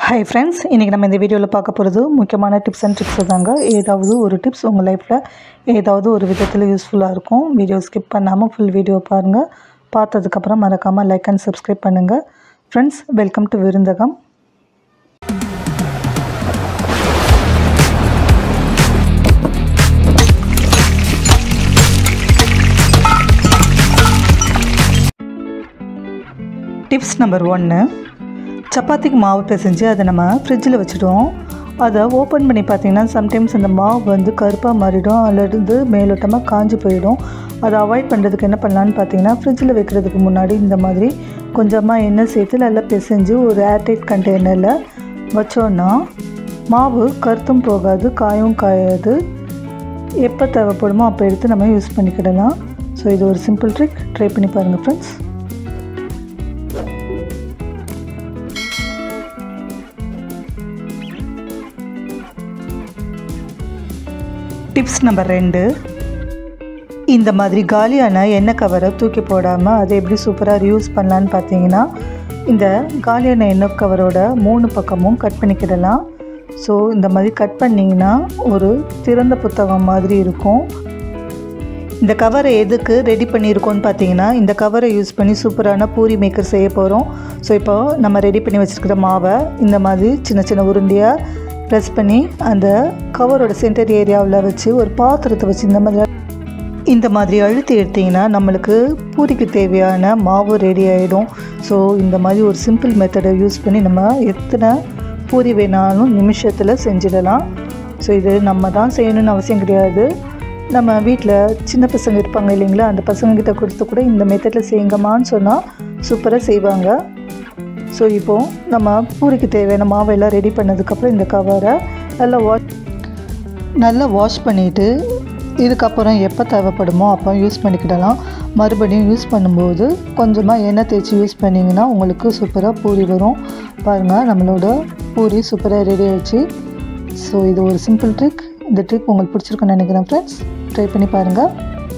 hi friends இன்றைக்கி நம்ம இந்த வீடியோவில் பார்க்க போகிறது முக்கியமான டிப்ஸ் அண்ட் ட்ரிக்ஸ் தாங்க ஏதாவது ஒரு டிப்ஸ் உங்கள் லைஃப்பில் ஏதாவது ஒரு விதத்தில் யூஸ்ஃபுல்லாக இருக்கும் வீடியோ ஸ்கிப் பண்ணாமல் ஃபுல் வீடியோ பாருங்கள் பார்த்ததுக்கப்புறம் மறக்காமல் லைக் அண்ட் சப்ஸ்கிரைப் பண்ணுங்கள் friends welcome to Virunthagam tips number ஒன்று சப்பாத்திக்கு மாவு பிசைஞ்சு அதை நம்ம ஃப்ரிட்ஜில் வச்சுடுவோம் அதை ஓப்பன் பண்ணி பார்த்தீங்கன்னா சம்டைம்ஸ் அந்த மாவு வந்து கருப்பாக மாறிடும் அல்லது மேலோட்டமாக காஞ்சு போயிடும் அதை அவாய்ட் பண்ணுறதுக்கு என்ன பண்ணலான்னு பார்த்தீங்கன்னா ஃப்ரிட்ஜில் வைக்கிறதுக்கு முன்னாடி இந்த மாதிரி கொஞ்சமாக எண்ணெய் சேர்த்து நல்லா பிசைஞ்சு ஒரு ஏர்டைட் கண்டெய்னரில் வச்சோன்னா மாவு கருத்தும் போகாது காயும் காயாது எப்போ தேவைப்படுமோ அப்போ எடுத்து நம்ம யூஸ் பண்ணிக்கிடலாம் ஸோ இது ஒரு சிம்பிள் ட்ரிக் ட்ரை பண்ணி பாருங்கள் ஃப்ரெண்ட்ஸ் டிப்ஸ் நம்பர் ரெண்டு இந்த மாதிரி காலியான எண்ணெய் கவரை தூக்கி போடாமல் அதை எப்படி சூப்பராக ரியூஸ் பண்ணலான்னு பார்த்தீங்கன்னா இந்த காலியான எண்ணெய் கவரோட மூணு பக்கமும் கட் பண்ணிக்கிடலாம் ஸோ இந்த மாதிரி கட் பண்ணிங்கன்னா ஒரு திறந்த புத்தகம் மாதிரி இருக்கும் இந்த கவரை எதுக்கு ரெடி பண்ணியிருக்கோன்னு பார்த்தீங்கன்னா இந்த கவரை யூஸ் பண்ணி சூப்பரான பூரி மேக்கர் செய்ய போகிறோம் ஸோ இப்போ நம்ம ரெடி பண்ணி வச்சுருக்கிற மாவை இந்த மாதிரி சின்ன சின்ன உருண்டையாக ப்ரெஸ் பண்ணி அந்த கவரோட சென்டர் ஏரியாவில் வச்சு ஒரு பாத்திரத்தை வச்சு இந்த மாதிரி இந்த மாதிரி அழுத்தி எடுத்திங்கன்னா நம்மளுக்கு பூரிக்கு தேவையான மாவு ரெடி ஆகிடும் ஸோ இந்த மாதிரி ஒரு சிம்பிள் மெத்தடை யூஸ் பண்ணி நம்ம எத்தனை பூரி வேணாலும் நிமிஷத்தில் செஞ்சிடலாம் ஸோ இது நம்ம தான் செய்யணும்னு அவசியம் கிடையாது நம்ம வீட்டில் சின்ன பசங்க இருப்பாங்க இல்லைங்களா அந்த பசங்கக்கிட்ட கொடுத்து கூட இந்த மெத்தடில் செய்யுங்கம்மான்னு சொன்னால் சூப்பராக செய்வாங்க ஸோ இப்போது நம்ம பூரிக்கு தேவையான மாவெல்லாம் ரெடி பண்ணதுக்கப்புறம் இந்த கவரை நல்லா வாஷ் நல்லா வாஷ் பண்ணிவிட்டு இதுக்கப்புறம் எப்போ தேவைப்படுமோ அப்போ யூஸ் பண்ணிக்கிடலாம் மறுபடியும் யூஸ் பண்ணும்போது கொஞ்சமாக எண்ணெய் தேய்ச்சி யூஸ் பண்ணிங்கன்னா உங்களுக்கு சூப்பராக பூரி வரும் பாருங்கள் நம்மளோட பூரி சூப்பராக ரெடி ஆயிடுச்சு ஸோ இது ஒரு சிம்பிள் ட்ரிக் இந்த ட்ரிக் உங்களுக்கு பிடிச்சிருக்குன்னு நினைக்கிறேன் ஃப்ரெண்ட்ஸ் ட்ரை பண்ணி பாருங்கள்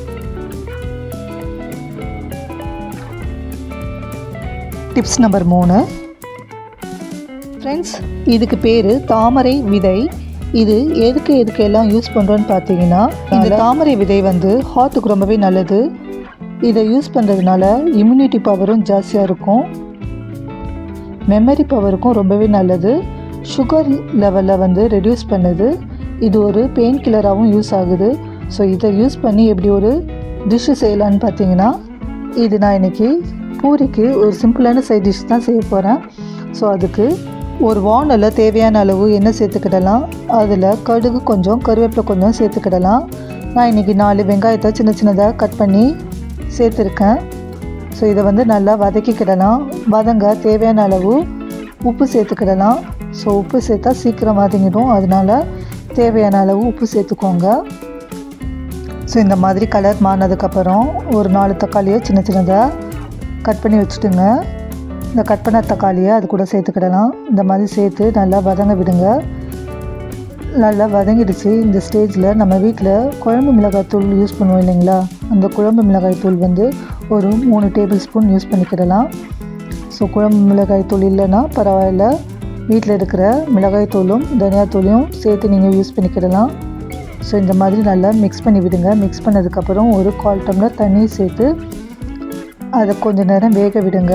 டிப்ஸ் நம்பர் மூணு ஃப்ரெண்ட்ஸ் இதுக்கு பேர் தாமரை விதை இது எதுக்கு எதுக்கு எல்லாம் யூஸ் பண்ணுறோன்னு பார்த்தீங்கன்னா இந்த தாமரை விதை வந்து ஹார்ட்டுக்கு ரொம்பவே நல்லது இதை யூஸ் பண்ணுறதுனால இம்யூனிட்டி பவரும் ஜாஸ்தியாக இருக்கும் மெமரி பவருக்கும் ரொம்பவே நல்லது சுகர் லெவலில் வந்து ரெடியூஸ் பண்ணுது இது ஒரு பெயின் கில்லராகவும் யூஸ் ஆகுது ஸோ இதை யூஸ் பண்ணி எப்படி ஒரு டிஷ்ஷு செய்யலான்னு பார்த்தீங்கன்னா இது நான் இன்றைக்கி பூரிக்கு ஒரு சிம்பிளான சைட் டிஷ் தான் செய்ய போகிறேன் ஸோ அதுக்கு ஒரு வானலில் தேவையான அளவு எண்ணெய் சேர்த்துக்கிடலாம் அதில் கடுகு கொஞ்சம் கருவேப்பிலை கொஞ்சம் சேர்த்துக்கிடலாம் நான் இன்றைக்கி நாலு வெங்காயத்தை சின்ன சின்னதாக கட் பண்ணி சேர்த்துருக்கேன் ஸோ இதை வந்து நல்லா வதக்கிக்கிடலாம் வதங்க தேவையான அளவு உப்பு சேர்த்துக்கிடலாம் ஸோ உப்பு சேர்த்தா சீக்கிரம் வதங்கிடும் அதனால் தேவையான அளவு உப்பு சேர்த்துக்கோங்க ஸோ இந்த மாதிரி கலர் மாறினதுக்கப்புறம் ஒரு நாலு தக்காளியை சின்ன சின்னதாக கட் பண்ணி வச்சுட்டுங்க இந்த கட் பண்ண தக்காளியை அது கூட சேர்த்துக்கிடலாம் இந்த மாதிரி சேர்த்து நல்லா வதங்க விடுங்க நல்லா வதங்கிடுச்சு இந்த ஸ்டேஜில் நம்ம வீட்டில் குழம்பு மிளகாய் தூள் யூஸ் பண்ணுவோம் இல்லைங்களா அந்த குழம்பு மிளகாய் தூள் வந்து ஒரு மூணு டேபிள் ஸ்பூன் யூஸ் பண்ணிக்கிடலாம் ஸோ குழம்பு மிளகாய் தூள் இல்லைன்னா பரவாயில்ல வீட்டில் இருக்கிற மிளகாய் தூளும் தனியாத்தூளையும் சேர்த்து நீங்கள் யூஸ் பண்ணிக்கிடலாம் ஸோ இந்த மாதிரி நல்லா மிக்ஸ் பண்ணி விடுங்க மிக்ஸ் பண்ணதுக்கப்புறம் ஒரு கால் டம்ளர் தண்ணி சேர்த்து அதை கொஞ்சம் நேரம் வேக விடுங்க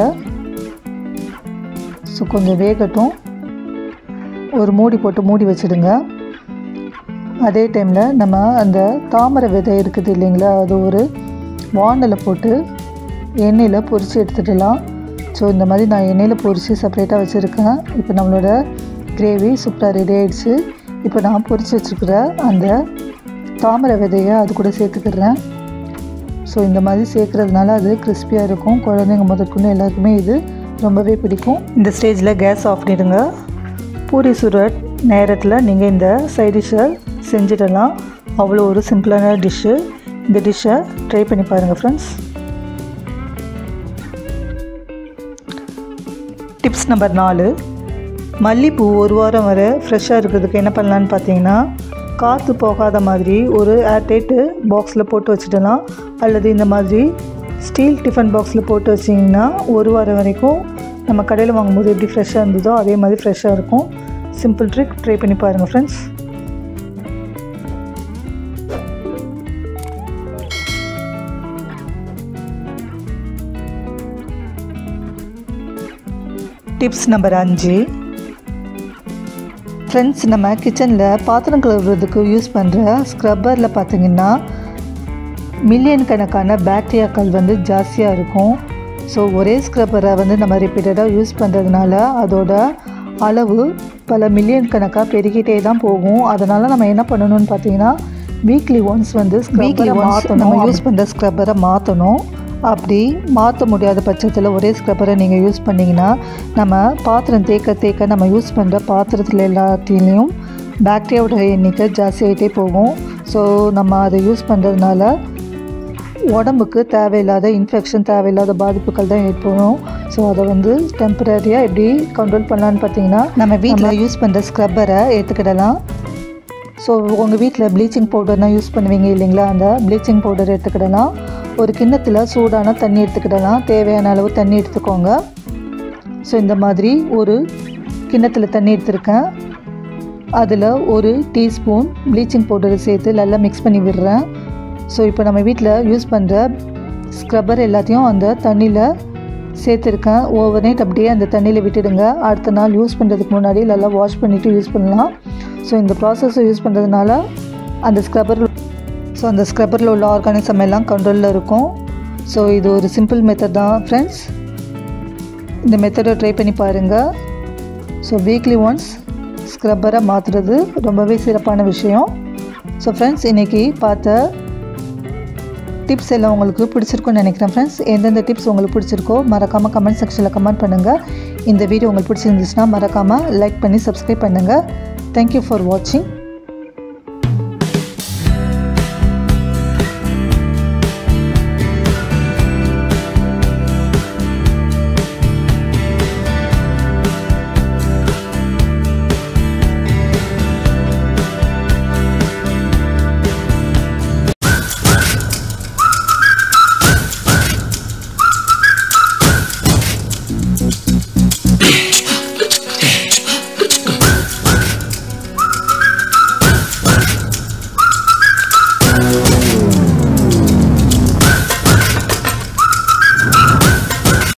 ஸோ கொஞ்சம் வேகட்டும் ஒரு மூடி போட்டு மூடி வச்சுடுங்க அதே டைமில் நம்ம அந்த தாமரை விதை இருக்குது இல்லைங்களா அது ஒரு வானலில் போட்டு எண்ணெயில் பொரித்து எடுத்துடலாம் ஸோ இந்த மாதிரி நான் எண்ணெயில் பொரித்து செப்பரேட்டாக வச்சுருக்கேன் இப்போ நம்மளோட கிரேவி சூப்பராக ரெடி ஆகிடுச்சு இப்போ நான் பொரித்து வச்சுருக்கிற அந்த தாமரை விதையை அது கூட சேர்த்துக்கிறேன் ஸோ இந்த மாதிரி சேர்க்குறதுனால அது கிறிஸ்பியாக இருக்கும் குழந்தைங்க முதற்கொண்டு எல்லாருக்குமே இது ரொம்பவே பிடிக்கும் இந்த ஸ்டேஜில் கேஸ் ஆஃப் பண்ணிடுங்க பூரி சுரட் நேரத்தில் நீங்கள் இந்த சைட் டிஷ்ஷை செஞ்சிடலாம் அவ்வளோ ஒரு சிம்பிளான டிஷ்ஷு இந்த டிஷ்ஷை ட்ரை பண்ணி பாருங்கள் ஃப்ரெண்ட்ஸ் டிப்ஸ் நம்பர் நாலு மல்லிப்பூ ஒரு வாரம் வரை ஃப்ரெஷ்ஷாக இருக்கிறதுக்கு என்ன பண்ணலான்னு பார்த்தீங்கன்னா காற்று போகாத மாதிரி ஒரு ஏர்டைட்டு பாக்ஸில் போட்டு வச்சுடலாம் அல்லது இந்த மாதிரி ஸ்டீல் டிஃபன் பாக்ஸில் போட்டு வச்சிங்கன்னா ஒரு வாரம் வரைக்கும் நம்ம கடையில் வாங்கும்போது எப்படி ஃப்ரெஷ்ஷாக இருந்ததோ அதே மாதிரி ஃப்ரெஷ்ஷாக இருக்கும் சிம்பிள் ட்ரிக் ட்ரை பண்ணி பாருங்கள் ஃப்ரெண்ட்ஸ் டிப்ஸ் நம்பர் அஞ்சு ஃப்ரெண்ட்ஸ் நம்ம கிச்சனில் பாத்திரம் கழுவுறதுக்கு யூஸ் பண்ணுற ஸ்க்ரப்பரில் பார்த்தீங்கன்னா மில்லியன் கணக்கான பாக்டீரியாக்கள் வந்து ஜாஸ்தியாக இருக்கும் ஸோ ஒரே ஸ்க்ரப்பரை வந்து நம்ம ரிப்பீட்டடாக யூஸ் பண்ணுறதுனால அதோட அளவு பல மில்லியன் கணக்காக பெருகிட்டே தான் போகும் அதனால் நம்ம என்ன பண்ணணும்னு பார்த்தீங்கன்னா வீக்லி ஒன்ஸ் வந்து வீக்லி மாற்றணும் நம்ம யூஸ் பண்ணுற ஸ்க்ரப்பரை மாற்றணும் அப்படி மாற்ற முடியாத பட்சத்தில் ஒரே ஸ்க்ரப்பரை நீங்கள் யூஸ் பண்ணிங்கன்னா நம்ம பாத்திரம் தேக்க தேக்க நம்ம யூஸ் பண்ணுற பாத்திரத்தில் எல்லாத்தையும் பாக்டீரியாவோட எண்ணிக்கை ஜாஸ்தியாகிட்டே போகும் ஸோ நம்ம அதை யூஸ் பண்ணுறதுனால உடம்புக்கு தேவையில்லாத இன்ஃபெக்ஷன் தேவையில்லாத பாதிப்புகள் தான் ஏற்படும் ஸோ அதை வந்து டெம்பரரியாக எப்படி கண்ட்ரோல் பண்ணலான்னு பார்த்தீங்கன்னா நம்ம வீட்டில் யூஸ் பண்ணுற ஸ்க்ரப்பரை எடுத்துக்கிடலாம் ஸோ உங்கள் வீட்டில் ப்ளீச்சிங் பவுடர்னால் யூஸ் பண்ணுவீங்க இல்லைங்களா அந்த ப்ளீச்சிங் பவுடர் எடுத்துக்கிடலாம் ஒரு கிண்ணத்தில் சூடான தண்ணி எடுத்துக்கிடலாம் தேவையான அளவு தண்ணி எடுத்துக்கோங்க ஸோ இந்த மாதிரி ஒரு கிண்ணத்தில் தண்ணி எடுத்திருக்கேன் அதில் ஒரு டீஸ்பூன் ப்ளீச்சிங் பவுடரை சேர்த்து நல்லா மிக்ஸ் பண்ணி விடுறேன் ஸோ இப்போ நம்ம வீட்டில் யூஸ் பண்ணுற ஸ்க்ரப்பர் எல்லாத்தையும் அந்த தண்ணியில் சேர்த்துருக்கேன் ஓவர் நைட் அப்படியே அந்த தண்ணியில் விட்டுடுங்க அடுத்த நாள் யூஸ் பண்ணுறதுக்கு முன்னாடி நல்லா வாஷ் பண்ணிவிட்டு யூஸ் பண்ணலாம் ஸோ இந்த ப்ராசஸை யூஸ் பண்ணுறதுனால அந்த ஸ்க்ரப்பர் ஸோ அந்த ஸ்க்ரப்பரில் உள்ள ஆர்கானிசம் எல்லாம் கண்ட்ரோலில் இருக்கும் ஸோ இது ஒரு சிம்பிள் மெத்தட் தான் ஃப்ரெண்ட்ஸ் இந்த மெத்தடை ட்ரை பண்ணி பாருங்கள் ஸோ வீக்லி ஒன்ஸ் ஸ்க்ரப்பரை மாற்றுறது ரொம்பவே சிறப்பான விஷயம் ஸோ ஃப்ரெண்ட்ஸ் இன்றைக்கி பார்த்த டிப்ஸ் எல்லாம் உங்களுக்கு பிடிச்சிருக்கும்னு நினைக்கிறேன் ஃப்ரெண்ட்ஸ் எந்தெந்த டிப்ஸ் உங்களுக்கு பிடிச்சிருக்கோ மறக்காமல் கமெண்ட் செக்ஷனில் கமெண்ட் பண்ணுங்கள் இந்த வீடியோ உங்களுக்கு பிடிச்சிருந்துச்சுன்னா மறக்காமல் லைக் பண்ணி சப்ஸ்கிரைப் பண்ணுங்கள் தேங்க்யூ ஃபார் வாட்சிங்